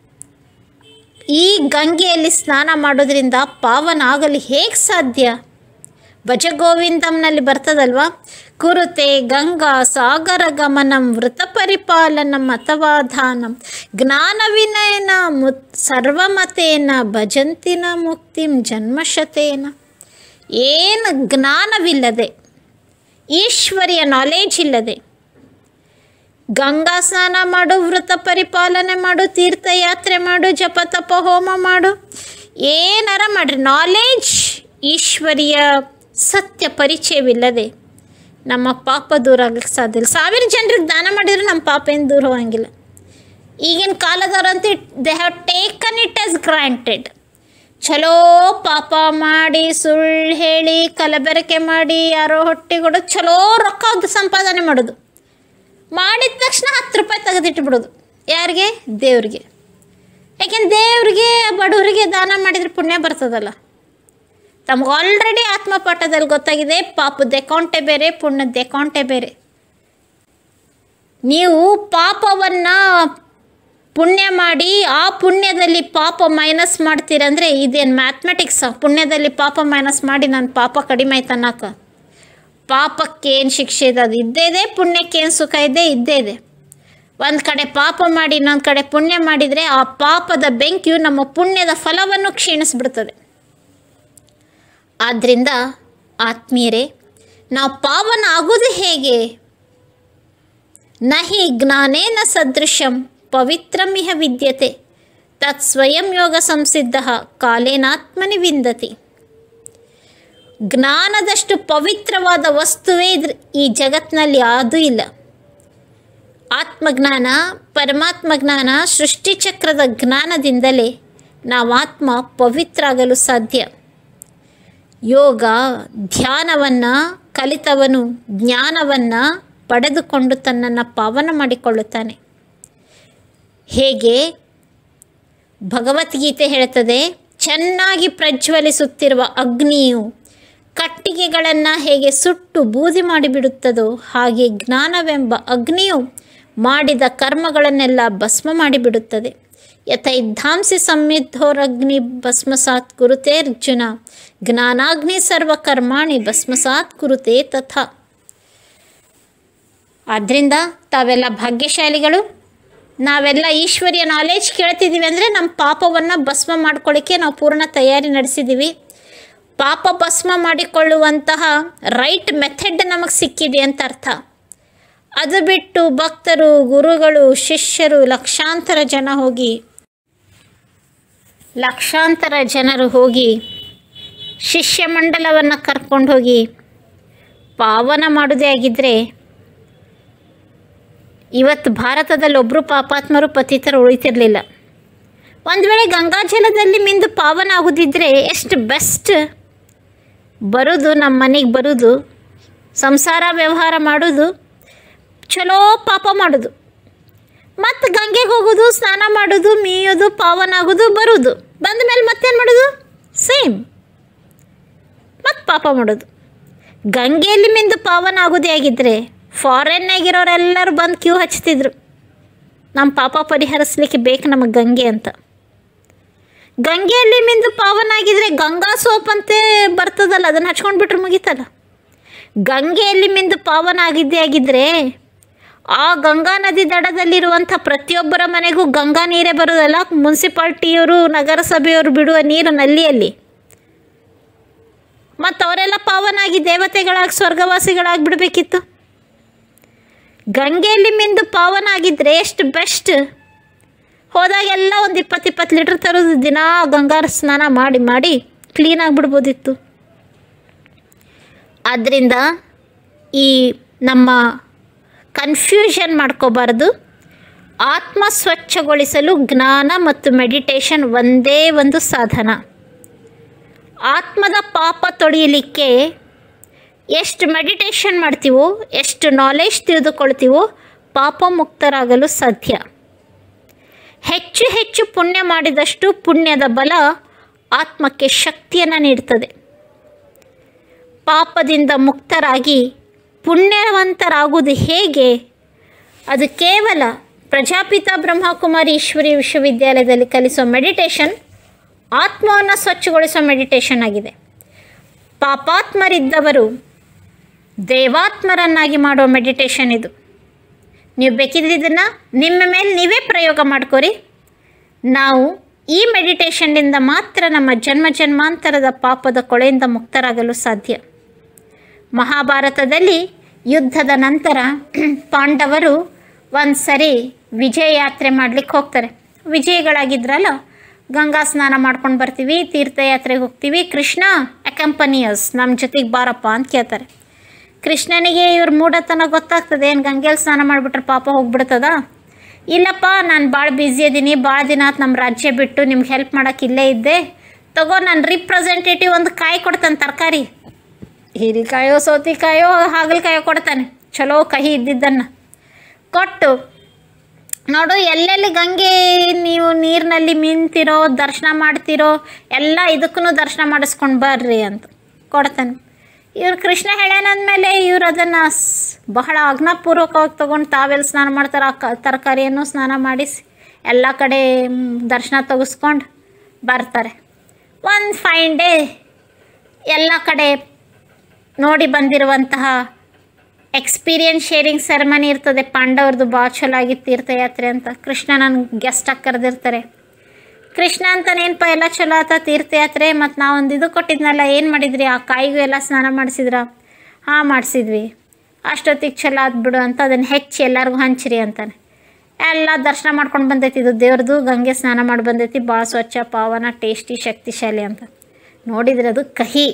ಈ ಗಂಗೆಯಲ್ಲಿ ಸ್ನಾನ ಮಾಡೋದ್ರಿಂದ ಪಾವನ ಆಗಲು ಹೇಗೆ ಸಾಧ್ಯ ಭಜಗೋವಿಂದಂನಲ್ಲಿ ಬರ್ತದಲ್ವಾ ಕುರುತೆ ಗಂಗಾ ಸಾಗರ ಗಮನಂ ವೃತ ಪರಿಪಾಲನಂ ಅಥವಾ ಧಾನಂ ಜ್ಞಾನ ವಿನಯನ ಮುತ್ ಸರ್ವಮತೇನ ಭಜಂತಿನ ಮುಕ್ತಿಂ ಜನ್ಮಶತೇನ ಏನು ಜ್ಞಾನವಿಲ್ಲದೆ ಈಶ್ವರಿಯ ನಾಲೇಜ್ ಇಲ್ಲದೆ ಗಂಗಾ ಸ್ನಾನ ಮಾಡು ವೃತ ಪರಿಪಾಲನೆ ಮಾಡು ತೀರ್ಥಯಾತ್ರೆ ಮಾಡು ಜಪ ತಪ ಹೋಮ ಮಾಡು ಏನಾರ ಮಾಡ್ರಿ ನಾಲೇಜ್ ಈಶ್ವರಿಯ ಸತ್ಯ ಪರಿಚಯವಿಲ್ಲದೆ ನಮ್ಮ ಪಾಪ ದೂರ ಆಗ್ಲಿಕ್ಕೆ ಸಾಧ್ಯ ಇಲ್ಲ ಸಾವಿರ ಜನರಿಗೆ ದಾನ ಮಾಡಿದ್ರೆ ನಮ್ಮ ಪಾಪ ಏನು ದೂರ ಹೋಗಂಗಿಲ್ಲ ಈಗಿನ ಕಾಲದವ್ರಂತೂ they have taken it as granted ಚಲೋ ಪಾಪ ಮಾಡಿ ಸುಳ್ಳು ಹೇಳಿ ಕಲಬೆರಕೆ ಮಾಡಿ ಯಾರೋ ಹೊಟ್ಟೆಗೊಡು ಚಲೋ ರೊಕ್ಕ ಸಂಪಾದನೆ ಮಾಡೋದು ಮಾಡಿದ ತಕ್ಷಣ ಹತ್ತು ರೂಪಾಯಿ ತೆಗೆದಿಟ್ಬಿಡೋದು ಯಾರಿಗೆ ದೇವ್ರಿಗೆ ಯಾಕೆಂದ್ರೆ ದೇವ್ರಿಗೆ ಬಡವರಿಗೆ ದಾನ ಮಾಡಿದ್ರೆ ಪುಣ್ಯ ಬರ್ತದಲ್ಲ ತಮ್ಗೆ ಆಲ್ರೆಡಿ ಆತ್ಮಪಾಠದಲ್ಲಿ ಗೊತ್ತಾಗಿದೆ ಪಾಪದ ಅಕೌಂಟೇ ಬೇರೆ ಪುಣ್ಯದ ಅಕೌಂಟೇ ಬೇರೆ ನೀವು ಪಾಪವನ್ನು ಪುಣ್ಯ ಮಾಡಿ ಆ ಪುಣ್ಯದಲ್ಲಿ ಪಾಪ ಮೈನಸ್ ಮಾಡ್ತೀರಂದರೆ ಇದೇನು ಮ್ಯಾಥಮೆಟಿಕ್ಸ ಪುಣ್ಯದಲ್ಲಿ ಪಾಪ ಮೈನಸ್ ಮಾಡಿ ನನ್ನ ಪಾಪ ಕಡಿಮೆ ಆಯ್ತು ಅನ್ನೋಕೆ ಪಾಪಕ್ಕೆ ಏನು ಶಿಕ್ಷೆ ಇದೆ ಅದು ಇದ್ದೇ ಇದೆ ಪುಣ್ಯಕ್ಕೆ ಏನು ಸುಖ ಇದೆ ಇದ್ದೇ ಇದೆ ಒಂದು ಕಡೆ ಪಾಪ ಮಾಡಿ ಇನ್ನೊಂದು ಕಡೆ ಪುಣ್ಯ ಮಾಡಿದರೆ ಆ ಪಾಪದ ಬೆಂಕಿಯು ನಮ್ಮ ಪುಣ್ಯದ ಫಲವನ್ನು ಕ್ಷೀಣಿಸ್ಬಿಡ್ತದೆ ಆದ್ದರಿಂದ ಆತ್ಮೀಯರೇ ನಾವು ಪಾವನ ಆಗೋದು ಹೇಗೆ ನಹಿ ಜ್ಞಾನೇನ ಸದೃಶಂ ಪವಿತ್ರಮಿಹ ವಿದ್ಯತೆ ತತ್ ಸ್ವಯಂ ಯೋಗ ಸಂಸಿದ್ಧ ಕಾಲೇನಾತ್ಮನಿ ವಿಂದತಿ ಜ್ಞಾನದಷ್ಟು ಪವಿತ್ರವಾದ ವಸ್ತುವೇ ಇದ್ರ ಈ ಜಗತ್ತಿನಲ್ಲಿ ಯಾವುದೂ ಇಲ್ಲ ಆತ್ಮಜ್ಞಾನ ಪರಮಾತ್ಮ ಜ್ಞಾನ ಸೃಷ್ಟಿಚಕ್ರದ ಜ್ಞಾನದಿಂದಲೇ ನಾವು ಆತ್ಮ ಪವಿತ್ರ ಆಗಲು ಸಾಧ್ಯ ಯೋಗ ಧ್ಯಾನವನ್ನು ಕಲಿತವನು ಜ್ಞಾನವನ್ನು ಪಡೆದುಕೊಂಡು ತನ್ನನ್ನು ಪಾವನ ಮಾಡಿಕೊಳ್ಳುತ್ತಾನೆ ಹೇಗೆ ಭಗವದ್ಗೀತೆ ಹೇಳುತ್ತದೆ ಚೆನ್ನಾಗಿ ಪ್ರಜ್ವಲಿಸುತ್ತಿರುವ ಅಗ್ನಿಯು ಕಟ್ಟಿಗೆಗಳನ್ನು ಹೇಗೆ ಸುಟ್ಟು ಬೂದಿ ಮಾಡಿಬಿಡುತ್ತದೋ ಹಾಗೆ ಜ್ಞಾನವೆಂಬ ಅಗ್ನಿಯು ಮಾಡಿದ ಕರ್ಮಗಳನ್ನೆಲ್ಲ ಭಸ್ಮ ಮಾಡಿಬಿಡುತ್ತದೆ ಯಥೈದ್ಧಾಂಸಿ ಸಂಮಿದ್ಧೋರಗ್ನಿ ಭಸ್ಮಸಾತ್ ಕುರುತೆ ಅರ್ಜುನ ಜ್ಞಾನಾಗ್ನಿ ಸರ್ವಕರ್ಮಾಣಿ ಭಸ್ಮಸಾತ್ ಕುರುತೆ ತಥಾ ಆದ್ದರಿಂದ ತಾವೆಲ್ಲ ಭಾಗ್ಯಶಾಲಿಗಳು ನಾವೆಲ್ಲ ಈಶ್ವರಿಯ ನಾಲೆಜ್ ಕೇಳ್ತಿದ್ದೀವಿ ಅಂದರೆ ನಮ್ಮ ಪಾಪವನ್ನು ಭಸ್ಮ ಮಾಡ್ಕೊಳ್ಳಿಕ್ಕೆ ನಾವು ಪೂರ್ಣ ತಯಾರಿ ನಡೆಸಿದ್ದೀವಿ ಪಾಪ ಭಸ್ಮ ಮಾಡಿಕೊಳ್ಳುವಂತಹ ರೈಟ್ ಮೆಥಡ್ ನಮಗೆ ಸಿಕ್ಕಿದೆ ಅಂತ ಅರ್ಥ ಅದು ಬಿಟ್ಟು ಭಕ್ತರು ಗುರುಗಳು ಶಿಷ್ಯರು ಲಕ್ಷಾಂತರ ಜನ ಹೋಗಿ ಲಕ್ಷಾಂತರ ಜನರು ಹೋಗಿ ಶಿಷ್ಯ ಮಂಡಲವನ್ನು ಕರ್ಕೊಂಡು ಹೋಗಿ ಪಾವನ ಮಾಡೋದೇ ಆಗಿದ್ದರೆ ಇವತ್ತು ಭಾರತದಲ್ಲಿ ಒಬ್ಬರು ಪಾಪಾತ್ಮರು ಪತಿತರು ಉಳಿತಿರಲಿಲ್ಲ ಒಂದು ವೇಳೆ ಗಂಗಾಜಲದಲ್ಲಿ ಮಿಂದು ಪಾವನ ಆಗೋದಿದ್ರೆ ಎಷ್ಟು ಬೆಸ್ಟ್ ಬರೋದು ನಮ್ಮ ಮನೆಗೆ ಬರೋದು ಸಂಸಾರ ವ್ಯವಹಾರ ಮಾಡೋದು ಚಲೋ ಪಾಪ ಮಾಡೋದು ಮತ್ತು ಗಂಗೆಗೆ ಹೋಗೋದು ಸ್ನಾನ ಮಾಡೋದು ಮೀಯೋದು ಪಾವನ ಆಗೋದು ಬರೋದು ಬಂದ ಮೇಲೆ ಮತ್ತೇನು ಮಾಡೋದು ಸೇಮ್ ಮತ್ತು ಪಾಪ ಮಾಡೋದು ಗಂಗೆಯಲ್ಲಿ ಮಿಂದು ಪಾವನ ಆಗೋದೇ ಆಗಿದ್ದರೆ ಫಾರಿನ್ನಾಗಿರೋರೆಲ್ಲರೂ ಬಂದು ಕ್ಯೂ ಹಚ್ತಿದ್ರು ನಮ್ಮ ಪಾಪ ಪರಿಹರಿಸ್ಲಿಕ್ಕೆ ಬೇಕು ನಮಗೆ ಗಂಗೆ ಅಂತ ಗಂಗೆಯಲ್ಲಿ ಮಿಂದು ಪಾವನ ಆಗಿದ್ರೆ ಗಂಗಾ ಸೋಪ್ ಅಂತೆ ಬರ್ತದಲ್ಲ ಅದನ್ನು ಹಚ್ಕೊಂಡು ಬಿಟ್ರೆ ಮುಗೀತಲ್ಲ ಗಂಗೆಯಲ್ಲಿ ಮಿಂದು ಪಾವನ ಆಗಿದ್ದೇ ಆಗಿದ್ದರೆ ಆ ಗಂಗಾ ನದಿ ದಡದಲ್ಲಿರುವಂಥ ಪ್ರತಿಯೊಬ್ಬರ ಮನೆಗೂ ಗಂಗಾ ನೀರೇ ಬರೋದಲ್ಲ ಮುನ್ಸಿಪಾಲ್ಟಿಯವರು ನಗರಸಭೆಯವರು ಬಿಡುವ ನೀರು ನಲ್ಲಿಯಲ್ಲಿ ಮತ್ತು ಅವರೆಲ್ಲ ಪಾವನಾಗಿ ದೇವತೆಗಳಾಗಿ ಸ್ವರ್ಗವಾಸಿಗಳಾಗಿ ಬಿಡಬೇಕಿತ್ತು ಗಂಗೆಯಲ್ಲಿ ಮಿಂದು ಪಾವನ ಆಗಿದ್ದರೆ ಎಷ್ಟು ಬೆಸ್ಟ್ ಹೋದಾಗೆಲ್ಲ ಒಂದು ಇಪ್ಪತ್ತು ಇಪ್ಪತ್ತು ಲೀಟ್ರ್ ತರೋದು ದಿನ ಗಂಗಾ ಸ್ನಾನ ಮಾಡಿ ಮಾಡಿ ಕ್ಲೀನ್ ಆಗಿಬಿಡ್ಬೋದಿತ್ತು ಆದ್ದರಿಂದ ಈ ನಮ್ಮ ಕನ್ಫ್ಯೂಷನ್ ಮಾಡ್ಕೋಬಾರ್ದು ಆತ್ಮ ಸ್ವಚ್ಛಗೊಳಿಸಲು ಜ್ಞಾನ ಮತ್ತು ಮೆಡಿಟೇಷನ್ ಒಂದೇ ಒಂದು ಸಾಧನ ಆತ್ಮದ ಪಾಪ ತೊಳೆಯಲಿಕ್ಕೆ ಎಷ್ಟು ಮೆಡಿಟೇಷನ್ ಮಾಡ್ತೀವೋ ಎಷ್ಟು ನಾಲೆಜ್ ತಿಳಿದುಕೊಳ್ತೀವೋ ಪಾಪ ಮುಕ್ತರಾಗಲು ಸಾಧ್ಯ ಹೆಚ್ಚು ಹೆಚ್ಚು ಪುಣ್ಯ ಮಾಡಿದಷ್ಟು ಪುಣ್ಯದ ಬಲ ಆತ್ಮಕ್ಕೆ ಶಕ್ತಿಯನ್ನು ನೀಡ್ತದೆ ಪಾಪದಿಂದ ಮುಕ್ತರಾಗಿ ಪುಣ್ಯವಂತರಾಗುವುದು ಹೇಗೆ ಅದು ಕೇವಲ ಪ್ರಜಾಪಿತ ಬ್ರಹ್ಮಕುಮಾರಿ ಈಶ್ವರಿ ವಿಶ್ವವಿದ್ಯಾಲಯದಲ್ಲಿ ಕಲಿಸೋ ಮೆಡಿಟೇಷನ್ ಆತ್ಮವನ್ನು ಸ್ವಚ್ಛಗೊಳಿಸೋ ಮೆಡಿಟೇಷನ್ ಆಗಿದೆ ಪಾಪಾತ್ಮರಿದ್ದವರು ದೇವಾತ್ಮರನ್ನಾಗಿ ಮಾಡೋ ಮೆಡಿಟೇಷನ್ ಇದು ನೀವು ಬೇಕಿದ್ರೆ ಇದನ್ನು ನಿಮ್ಮ ಮೇಲೆ ನೀವೇ ಪ್ರಯೋಗ ಮಾಡ್ಕೊರಿ ನಾವು ಈ ಮೆಡಿಟೇಷನ್ನಿಂದ ಮಾತ್ರ ನಮ್ಮ ಜನ್ಮ ಜನ್ಮಾಂತರದ ಪಾಪದ ಕೊಳೆಯಿಂದ ಮುಕ್ತರಾಗಲು ಸಾಧ್ಯ ಮಹಾಭಾರತದಲ್ಲಿ ಯುದ್ಧದ ನಂತರ ಪಾಂಡವರು ಒಂದು ಸರಿ ವಿಜಯ ಯಾತ್ರೆ ಮಾಡಲಿಕ್ಕೆ ಹೋಗ್ತಾರೆ ವಿಜಯಗಳಾಗಿದ್ರಲ್ಲ ಗಂಗಾ ಸ್ನಾನ ಮಾಡ್ಕೊಂಡು ಬರ್ತೀವಿ ತೀರ್ಥಯಾತ್ರೆಗೆ ಹೋಗ್ತೀವಿ ಕೃಷ್ಣ ಅಕಂಪನಿಯಸ್ ನಮ್ಮ ಜೊತೆಗೆ ಬಾರಪ್ಪ ಅಂತ ಕೇಳ್ತಾರೆ ಕೃಷ್ಣನಿಗೆ ಇವ್ರ ಮೂಢತನ ಗೊತ್ತಾಗ್ತದೆ ಏನು ಗಂಗೆಯಲ್ಲಿ ಸ್ನಾನ ಮಾಡಿಬಿಟ್ರೆ ಪಾಪ ಹೋಗ್ಬಿಡ್ತದ ಇಲ್ಲಪ್ಪ ನಾನು ಭಾಳ ಬ್ಯುಸಿ ಇದ್ದೀನಿ ಭಾಳ ದಿನ ಆತು ನಮ್ಮ ರಾಜ್ಯ ಬಿಟ್ಟು ನಿಮ್ಗೆ ಹೆಲ್ಪ್ ಮಾಡೋಕೆ ಇಲ್ಲೇ ಇದ್ದೆ ತಗೋ ನಾನು ರಿಪ್ರೆಸೆಂಟೇಟಿವ್ ಒಂದು ಕಾಯಿ ಕೊಡ್ತಾನೆ ತರಕಾರಿ ಹೀರಿಕಾಯೋ ಸೌತೆಕಾಯೋ ಹಾಗಲಕಾಯೋ ಕೊಡ್ತಾನೆ ಚಲೋ ಕಹಿ ಇದ್ದಿದ್ದನ್ನು ಕೊಟ್ಟು ನೋಡು ಎಲ್ಲೆಲ್ಲಿ ಗಂಗೆ ನೀವು ನೀರಿನಲ್ಲಿ ಮಿಂತಿರೋ ದರ್ಶನ ಮಾಡ್ತಿರೋ ಎಲ್ಲ ಇದಕ್ಕೂ ದರ್ಶನ ಮಾಡಿಸ್ಕೊಂಡು ಬರ್ರಿ ಅಂತ ಕೊಡ್ತಾನೆ ಇವ್ರು ಕೃಷ್ಣ ಹೇಳ್ಯಾನಂದಮೇಲೆ ಇವ್ರು ಅದನ್ನು ಬಹಳ ಆಜ್ಞಾಪೂರ್ವಕವಾಗಿ ತೊಗೊಂಡು ತಾವೆಲ್ಲಿ ಸ್ನಾನ ಮಾಡ್ತಾರೆ ಆ ಕ ತರಕಾರಿಯನ್ನು ಸ್ನಾನ ಮಾಡಿಸಿ ಎಲ್ಲ ಕಡೆ ಮ್, ದರ್ಶನ ತೆಗೆಸ್ಕೊಂಡು ಬರ್ತಾರೆ ಒಂದು ಫೈನ್ ಡೇ ಎಲ್ಲ ಕಡೆ ನೋಡಿ ಬಂದಿರುವಂತಹ ಎಕ್ಸ್ಪೀರಿಯನ್ಸ್ ಶೇರಿಂಗ್ ಸೆರೆಮನಿ ಇರ್ತದೆ ಪಾಂಡವ್ರದ್ದು ಭಾಳ ಚಲೋ ಆಗಿತ್ತು ತೀರ್ಥಯಾತ್ರೆ ಅಂತ ಕೃಷ್ಣ ನನಗೆ ಗೆಸ್ಟಾಗಿ ಕರೆದಿರ್ತಾರೆ ಕೃಷ್ಣ ಅಂತಾನೇನಪ್ಪ ಎಲ್ಲ ಚಲೋ ಆತ ತೀರ್ಥಯಾತ್ರೆ ಮತ್ತು ನಾವೊಂದು ಇದು ಕೊಟ್ಟಿದ್ನಲ್ಲ ಏನು ಮಾಡಿದ್ರಿ ಆ ಕಾಯಿಗೂ ಎಲ್ಲ ಸ್ನಾನ ಮಾಡಿಸಿದ್ರ ಹಾಂ ಮಾಡಿಸಿದ್ವಿ ಅಷ್ಟೊತ್ತಿಗೆ ಚಲೋ ಆತ್ ಬಿಡು ಅಂತ ಅದನ್ನು ಹೆಚ್ಚಿ ಎಲ್ಲರಿಗೂ ಹಂಚ್ರಿ ಅಂತಾನೆ ಎಲ್ಲ ದರ್ಶನ ಮಾಡ್ಕೊಂಡು ಬಂದೈತಿ ಇದು ದೇವ್ರದ್ದು ಗಂಗೆ ಸ್ನಾನ ಮಾಡಿ ಬಂದೈತಿ ಭಾಳ ಸ್ವಚ್ಛ ಪಾವನ ಟೇಸ್ಟಿ ಶಕ್ತಿಶಾಲಿ ಅಂತ ನೋಡಿದ್ರೆ ಅದು ಕಹಿ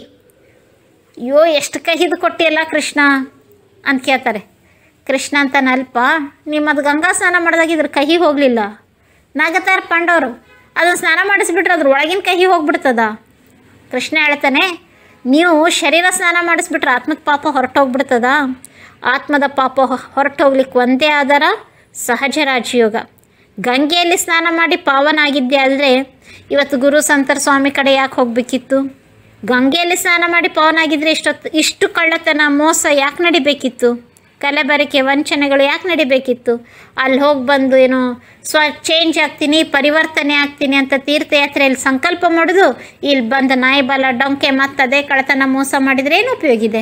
ಅಯ್ಯೋ ಎಷ್ಟು ಕಹಿದು ಕೊಟ್ಟಿಯಲ್ಲ ಕೃಷ್ಣ ಅಂತ ಕೇಳ್ತಾರೆ ಕೃಷ್ಣ ಅಂತ ನಲ್ಪ ನಿಮ್ಮದು ಗಂಗಾ ಸ್ನಾನ ಮಾಡಿದಾಗ ಇದ್ರ ಕಹಿ ಹೋಗಲಿಲ್ಲ ನಾಗತಾರ ಪಾಂಡವರು ಅದನ್ನು ಸ್ನಾನ ಮಾಡಿಸ್ಬಿಟ್ರೆ ಅದ್ರ ಒಳಗಿನ ಕಹಿ ಹೋಗ್ಬಿಡ್ತದ ಕೃಷ್ಣ ಹೇಳ್ತಾನೆ ನೀವು ಶರೀರ ಸ್ನಾನ ಮಾಡಿಸ್ಬಿಟ್ರೆ ಆತ್ಮದ ಪಾಪ ಹೊರಟೋಗ್ಬಿಡ್ತದ ಆತ್ಮದ ಪಾಪ ಹೊರಟು ಹೋಗ್ಲಿಕ್ಕೆ ಒಂದೇ ಆಧಾರ ಸಹಜ ರಾಜಯೋಗ ಗಂಗೆಯಲ್ಲಿ ಸ್ನಾನ ಮಾಡಿ ಪಾವನ ಆಗಿದ್ದೆ ಆದರೆ ಇವತ್ತು ಗುರು ಸಂತರ ಸ್ವಾಮಿ ಕಡೆ ಯಾಕೆ ಹೋಗಬೇಕಿತ್ತು ಗಂಗೆಯಲ್ಲಿ ಸ್ನಾನ ಮಾಡಿ ಪಾವನ ಆಗಿದ್ರೆ ಇಷ್ಟೊತ್ತು ಇಷ್ಟು ಕಳ್ಳತನ ಮೋಸ ಯಾಕೆ ನಡಿಬೇಕಿತ್ತು ಕಲೆಬರಿಕೆ ವಂಚನೆಗಳು ಯಾಕೆ ನಡಿಬೇಕಿತ್ತು ಅಲ್ಲಿ ಹೋಗಿ ಬಂದು ಏನೋ ಸ್ವ ಚೇಂಜ್ ಆಗ್ತೀನಿ ಪರಿವರ್ತನೆ ಆಗ್ತೀನಿ ಅಂತ ತೀರ್ಥಯಾತ್ರೆಯಲ್ಲಿ ಸಂಕಲ್ಪ ಮಾಡೋದು ಇಲ್ಲಿ ಬಂದು ನಾಯಿ ಬಲ ಡೊಂಕೆ ಮತ್ತು ಅದೇ ಕಳ್ಳತನ ಮೋಸ ಮಾಡಿದರೆ ಏನು ಉಪಯೋಗ ಇದೆ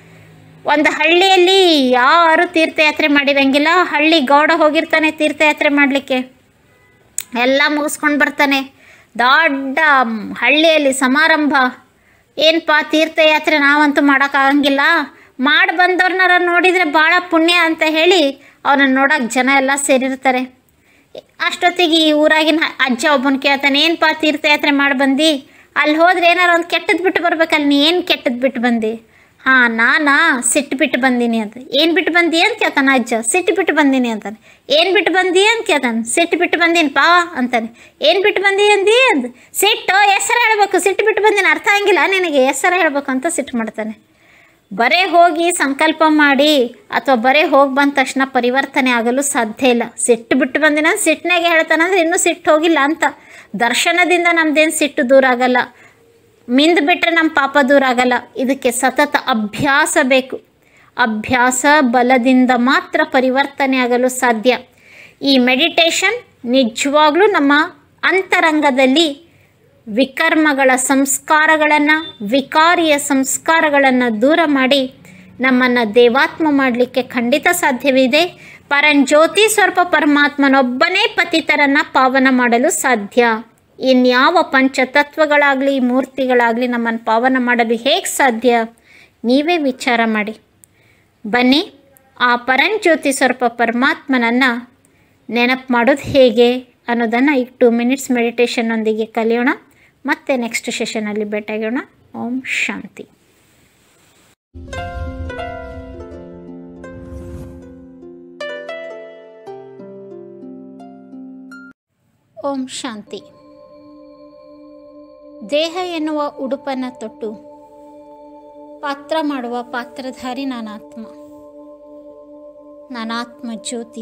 ಒಂದು ಹಳ್ಳಿಯಲ್ಲಿ ಯಾರು ತೀರ್ಥಯಾತ್ರೆ ಮಾಡಿರಂಗಿಲ್ಲ ಹಳ್ಳಿ ಗೌಡ ಹೋಗಿರ್ತಾನೆ ತೀರ್ಥಯಾತ್ರೆ ಮಾಡಲಿಕ್ಕೆ ಎಲ್ಲ ಮುಗಿಸ್ಕೊಂಡು ಬರ್ತಾನೆ ದೊಡ್ಡ ಮ್, ಹಳ್ಳಿಯಲ್ಲಿ ಸಮಾರಂಭ ಏನಪ್ಪ ತೀರ್ಥಯಾತ್ರೆ ನಾವಂತೂ ಮಾಡೋಕ್ಕಾಗಂಗಿಲ್ಲ ಮಾಡಿ ಬಂದವ್ರನ್ನಾರ ನೋಡಿದರೆ ಭಾಳ ಪುಣ್ಯ ಅಂತ ಹೇಳಿ ಅವನನ್ನು ನೋಡೋಕೆ ಜನ ಎಲ್ಲ ಸೇರಿರ್ತಾರೆ ಅಷ್ಟೊತ್ತಿಗೆ ಈ ಊರಾಗಿನ ಅಜ್ಜ ಒಬ್ಬನ ಕೇಳ್ತಾನೆ ಏನಪ್ಪ ತೀರ್ಥಯಾತ್ರೆ ಮಾಡಿ ಬಂದು ಅಲ್ಲಿ ಹೋದ್ರೆ ಏನಾರು ಒಂದು ಕೆಟ್ಟದ್ದು ಬಿಟ್ಟು ಬರ್ಬೇಕಲ್ಲ ನೀ ಏನು ಕೆಟ್ಟದ್ದು ಬಿಟ್ಟು ಬಂದಿ ಹಾಂ ನಾನಾ ಸಿಟ್ಟು ಬಿಟ್ಟು ಬಂದೀನಿ ಅಂತ ಏನು ಬಿಟ್ಟು ಬಂದಿ ಅಂತ ಕೇಳ್ತಾನೆ ಅಜ್ಜ ಸಿಟ್ಟು ಬಿಟ್ಟು ಬಂದೀನಿ ಅಂತಾನೆ ಏನು ಬಿಟ್ಟು ಬಂದಿ ಅಂತ ಕೇಳ್ತಾನೆ ಸಿಟ್ಟು ಬಿಟ್ಟು ಬಂದೀನಿ ಪಾ ಅಂತಾನೆ ಏನು ಬಿಟ್ಟು ಬಂದಿ ಅಂದಿ ಅಂದ್ ಸಿಟ್ಟು ಹೆಸರು ಹೇಳ್ಬೇಕು ಸಿಟ್ಟು ಬಿಟ್ಟು ಬಂದೀನಿ ಅರ್ಥ ಆಗಿಲ್ಲ ನಿನಗೆ ಹೆಸರು ಹೇಳ್ಬೇಕು ಅಂತ ಸಿಟ್ಟು ಮಾಡ್ತಾನೆ ಬರೇ ಹೋಗಿ ಸಂಕಲ್ಪ ಮಾಡಿ ಅಥವಾ ಬರೇ ಹೋಗಿ ಬಂದ ತಕ್ಷಣ ಪರಿವರ್ತನೆ ಆಗಲು ಸಾಧ್ಯ ಇಲ್ಲ ಸಿಟ್ಟು ಬಿಟ್ಟು ಬಂದಿನ ಸಿಟ್ಟಿನಾಗೆ ಹೇಳ್ತಾನಂದ್ರೆ ಇನ್ನೂ ಸಿಟ್ಟು ಹೋಗಿಲ್ಲ ಅಂತ ದರ್ಶನದಿಂದ ನಮ್ದೇನು ಸಿಟ್ಟು ದೂರ ಆಗಲ್ಲ ಮಿಂದು ಬಿಟ್ಟರೆ ನಮ್ಮ ಪಾಪ ದೂರ ಆಗಲ್ಲ ಇದಕ್ಕೆ ಸತತ ಅಭ್ಯಾಸ ಬೇಕು ಅಭ್ಯಾಸ ಬಲದಿಂದ ಮಾತ್ರ ಪರಿವರ್ತನೆ ಆಗಲು ಸಾಧ್ಯ ಈ ಮೆಡಿಟೇಷನ್ ನಿಜವಾಗ್ಲೂ ನಮ್ಮ ಅಂತರಂಗದಲ್ಲಿ ವಿಕರ್ಮಗಳ ಸಂಸ್ಕಾರಗಳನ್ನು ವಿಕಾರಿಯ ಸಂಸ್ಕಾರಗಳನ್ನು ದೂರ ಮಾಡಿ ನಮ್ಮನ್ನು ದೇವಾತ್ಮ ಮಾಡಲಿಕ್ಕೆ ಖಂಡಿತ ಸಾಧ್ಯವಿದೆ ಪರಂಜ್ಯೋತಿ ಸ್ವರೂಪ ಪರಮಾತ್ಮನೊಬ್ಬನೇ ಪತಿತರನ್ನು ಪಾವನ ಮಾಡಲು ಸಾಧ್ಯ ಇನ್ಯಾವ ಪಂಚತತ್ವಗಳಾಗಲಿ ಮೂರ್ತಿಗಳಾಗಲಿ ನಮ್ಮನ್ನು ಪಾವನ ಮಾಡಲು ಹೇಗೆ ಸಾಧ್ಯ ನೀವೇ ವಿಚಾರ ಮಾಡಿ ಬನ್ನಿ ಆ ಪರಂಜ್ಯೋತಿ ಸ್ವರೂಪ ಪರಮಾತ್ಮನನ್ನು ನೆನಪು ಮಾಡೋದು ಹೇಗೆ ಅನ್ನೋದನ್ನು ಈಗ ಟೂ ಮಿನಿಟ್ಸ್ ಮೆಡಿಟೇಷನ್ನೊಂದಿಗೆ ಕಲಿಯೋಣ ಮತ್ತೆ ನೆಕ್ಸ್ಟ್ ಸೆಷನಲ್ಲಿ ಭೇಟಿಯಾಗೋಣ ಓಂ ಶಾಂತಿ ಓಂ ಶಾಂತಿ ದೇಹ ಎನ್ನುವ ಉಡುಪನ್ನು ತೊಟ್ಟು ಪಾತ್ರ ಮಾಡುವ ಪಾತ್ರಧಾರಿ ನಾನಾತ್ಮ ನಾನಾತ್ಮ ಜ್ಯೋತಿ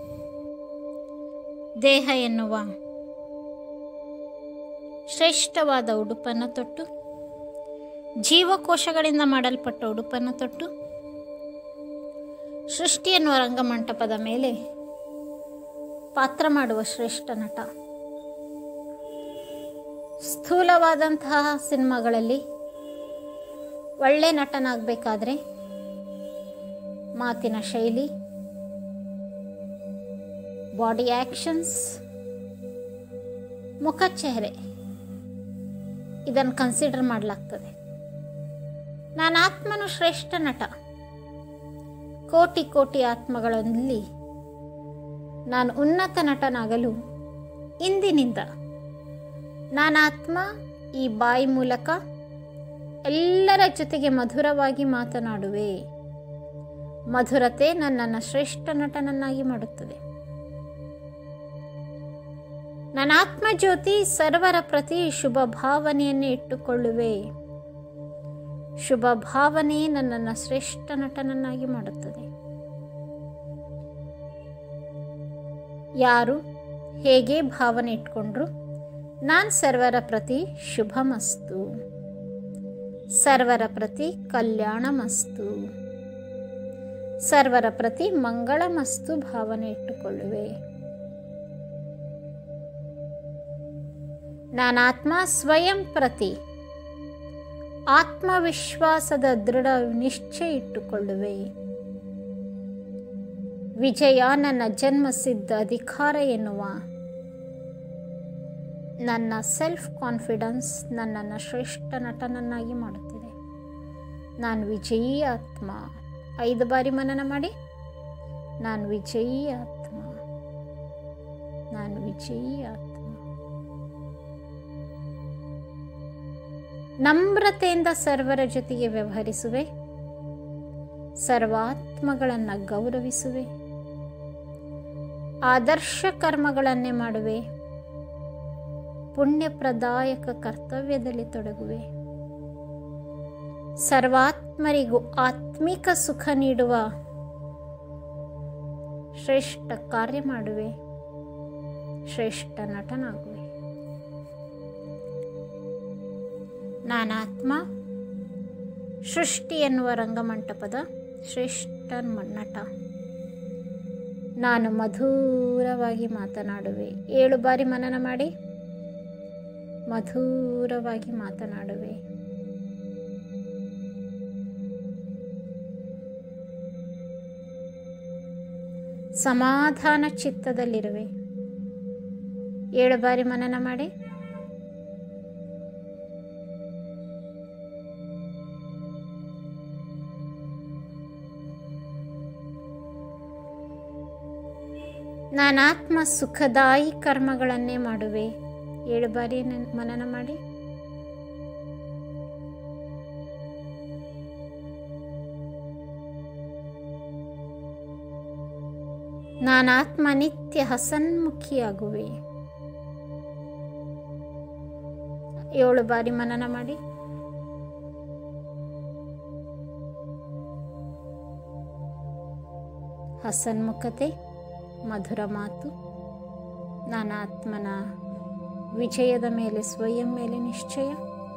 ದೇಹ ಎನ್ನುವ ಶ್ರೇಷ್ಠವಾದ ಉಡುಪನ್ನು ತೊಟ್ಟು ಜೀವಕೋಶಗಳಿಂದ ಮಾಡಲ್ಪಟ್ಟ ಉಡುಪನ್ನು ತೊಟ್ಟು ಸೃಷ್ಟಿ ಎನ್ನುವ ರಂಗಮಂಟಪದ ಮೇಲೆ ಪಾತ್ರ ಮಾಡುವ ಶ್ರೇಷ್ಠ ನಟ ಸ್ಥೂಲವಾದಂತಹ ಸಿನಿಮಾಗಳಲ್ಲಿ ಒಳ್ಳೆ ನಟನಾಗಬೇಕಾದ್ರೆ ಮಾತಿನ ಶೈಲಿ ಬಾಡಿ ಆ್ಯಕ್ಷನ್ಸ್ ಮುಖಚೆಹರೆ ಇದನ್ನು ಕನ್ಸಿಡರ್ ಮಾಡಲಾಗ್ತದೆ ನಾನು ಆತ್ಮನು ಶ್ರೇಷ್ಠ ನಟ ಕೋಟಿ ಕೋಟಿ ಆತ್ಮಗಳಲ್ಲಿ ನಾನು ಉನ್ನತ ನಟನಾಗಲು ಇಂದಿನಿಂದ ನಾನಾತ್ಮ ಈ ಬಾಯಿ ಮೂಲಕ ಎಲ್ಲರ ಜೊತೆಗೆ ಮಧುರವಾಗಿ ಮಾತನಾಡುವೆ ಮಧುರತೆ ನನ್ನನ್ನು ಶ್ರೇಷ್ಠ ನಟನನ್ನಾಗಿ ಮಾಡುತ್ತದೆ ನನ್ನ ಆತ್ಮಜ್ಯೋತಿ ಸರ್ವರ ಪ್ರತಿ ಶುಭ ಭಾವನೆಯನ್ನೇ ಇಟ್ಟುಕೊಳ್ಳುವೆ ಶುಭ ಭಾವನೆ ನನ್ನನ್ನು ಶ್ರೇಷ್ಠ ನಟನನ್ನಾಗಿ ಮಾಡುತ್ತದೆ ಯಾರು ಹೇಗೆ ಭಾವನೆ ಇಟ್ಕೊಂಡ್ರು ನಾನು ಸರ್ವರ ಪ್ರತಿ ಶುಭಮಸ್ತು ಸರ್ವರ ಪ್ರತಿ ಕಲ್ಯಾಣಮಸ್ತು ಸರ್ವರ ಪ್ರತಿ ಮಂಗಳಮಸ್ತು ಭಾವನೆ ಇಟ್ಟುಕೊಳ್ಳುವೆ ನಾನಾತ್ಮ ಸ್ವಯಂ ಪ್ರತಿ ಆತ್ಮವಿಶ್ವಾಸದ ದೃಢ ನಿಶ್ಚಯ ಇಟ್ಟುಕೊಳ್ಳುವೆ ವಿಜಯ ನನ್ನ ಜನ್ಮಸಿದ್ಧ ಅಧಿಕಾರ ಎನ್ನುವ ನನ್ನ ಸೆಲ್ಫ್ ಕಾನ್ಫಿಡೆನ್ಸ್ ನನ್ನನ್ನು ಶ್ರೇಷ್ಠ ನಟನನ್ನಾಗಿ ಮಾಡುತ್ತಿದೆ ನಾನು ವಿಜಯೀ ಆತ್ಮ ಐದು ಬಾರಿ ಮನನ ಮಾಡಿ ನಾನು ವಿಜಯೀ ಆತ್ಮ ನಾನು ವಿಜಯೀ ಆತ್ಮ ನಮ್ರತೆಯಿಂದ ಸರ್ವರ ಜೊತೆಗೆ ವ್ಯವಹರಿಸುವೆ ಸರ್ವಾತ್ಮಗಳನ್ನು ಗೌರವಿಸುವೆ ಆದರ್ಶ ಕರ್ಮಗಳನ್ನೇ ಮಾಡುವೆ ಪುಣ್ಯಪ್ರದಾಯಕ ಕರ್ತವ್ಯದಲ್ಲಿ ತೊಡಗುವೆ ಸರ್ವಾತ್ಮರಿಗೂ ಆತ್ಮಿಕ ಸುಖ ನೀಡುವ ಶ್ರೇಷ್ಠ ಕಾರ್ಯ ಮಾಡುವೆ ಶ್ರೇಷ್ಠ ನಟನಾಗುವೆ ನಾನಾತ್ಮ ಸೃಷ್ಟಿ ಎನ್ನುವ ರಂಗಮಂಟಪದ ಶ್ರೇಷ್ಠ ನಟ ನಾನು ಮಧುರವಾಗಿ ಮಾತನಾಡುವೆ ಏಳು ಬಾರಿ ಮನನ ಮಾಡಿ ಮಧುರವಾಗಿ ಮಾತನಾಡುವೆ ಸಮಾಧಾನ ಚಿತ್ತದಲ್ಲಿರುವೆ ಏಳು ಬಾರಿ ಮನನ ಮಾಡಿ ನಾನಾತ್ಮ ಸುಖದಾಯಿ ಕರ್ಮಗಳನ್ನೇ ಮಾಡುವೆ ಏಳು ಬಾರಿ ನನ್- ಮನನ ಮಾಡಿ ನಾನಾತ್ಮ ನಿತ್ಯ ಹಸನ್ಮುಖಿಯಾಗುವೆ ಏಳು ಬಾರಿ ಮನನ ಮಾಡಿ ಹಸನ್ಮುಖತೆ ಮಧುರ ಮಾತು ನಾನಾತ್ಮನ ವಿಜಯದ ಮೇಲೆ ಸ್ವಯಂ ಮೇಲೆ ನಿಶ್ಚಯ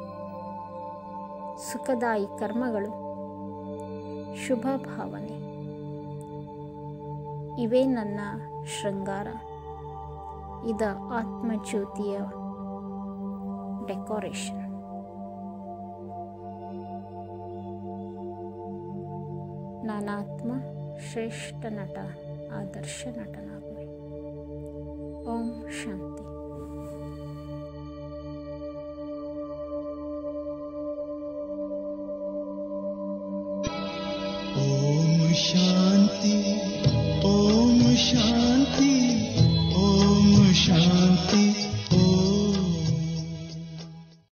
ಸುಖದಾಯಿ ಕರ್ಮಗಳು ಶುಭ ಭಾವನೆ ಇವೇ ನನ್ನ ಶೃಂಗಾರ ಇದ ಆತ್ಮಜ್ಯೋತಿಯ ಡೆಕೋರೇಷನ್ ನಾನಾತ್ಮ ಶ್ರೇಷ್ಠ ನಟ ಆದರ್ಶ ನಟನಾಗುವೆ ಓಂ ಶಾಂತಿ ॐ शान्ति ॐ शान्ति ॐ शान्ति